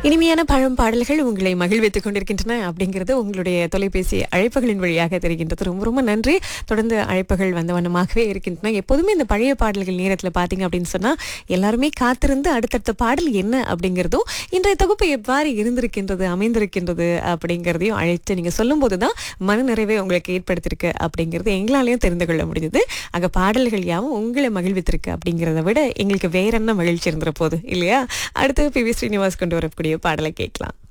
இனிமையான பழம் பாடல்கள் உங்களை மகிழ்வித்துக் கொண்டிருக்கின்றன அப்படிங்கிறது உங்களுடைய தொலைபேசி அழைப்புகளின் வழியாக தெரிகின்றது ரொம்ப ரொம்ப நன்றி தொடர்ந்து அழைப்புகள் வந்த வண்ணமாகவே இருக்கின்றன எப்போதுமே இந்த பழைய பாடல்கள் நேரத்தில் பார்த்தீங்க அப்படின்னு சொன்னா எல்லாருமே காத்திருந்து அடுத்தடுத்த பாடல் என்ன அப்படிங்கிறதும் இன்றைய தொகுப்பு எவ்வாறு இருந்திருக்கின்றது அமைந்திருக்கின்றது அப்படிங்கிறதையும் அழைத்து நீங்க சொல்லும்போது தான் மனநிறைவை உங்களுக்கு ஏற்படுத்தியிருக்கு அப்படிங்கிறது எங்களாலையும் தெரிந்து கொள்ள முடிஞ்சது அங்க பாடல்கள் யாவும் உங்களை மகிழ்வித்திருக்கு அப்படிங்கிறத விட எங்களுக்கு வேற என்ன மகிழ்ச்சி இருந்துற போது இல்லையா அடுத்து பி வி ஸ்ரீனிவாஸ் கொண்டு வரக்கூடிய பாடலை கேட்கலாம்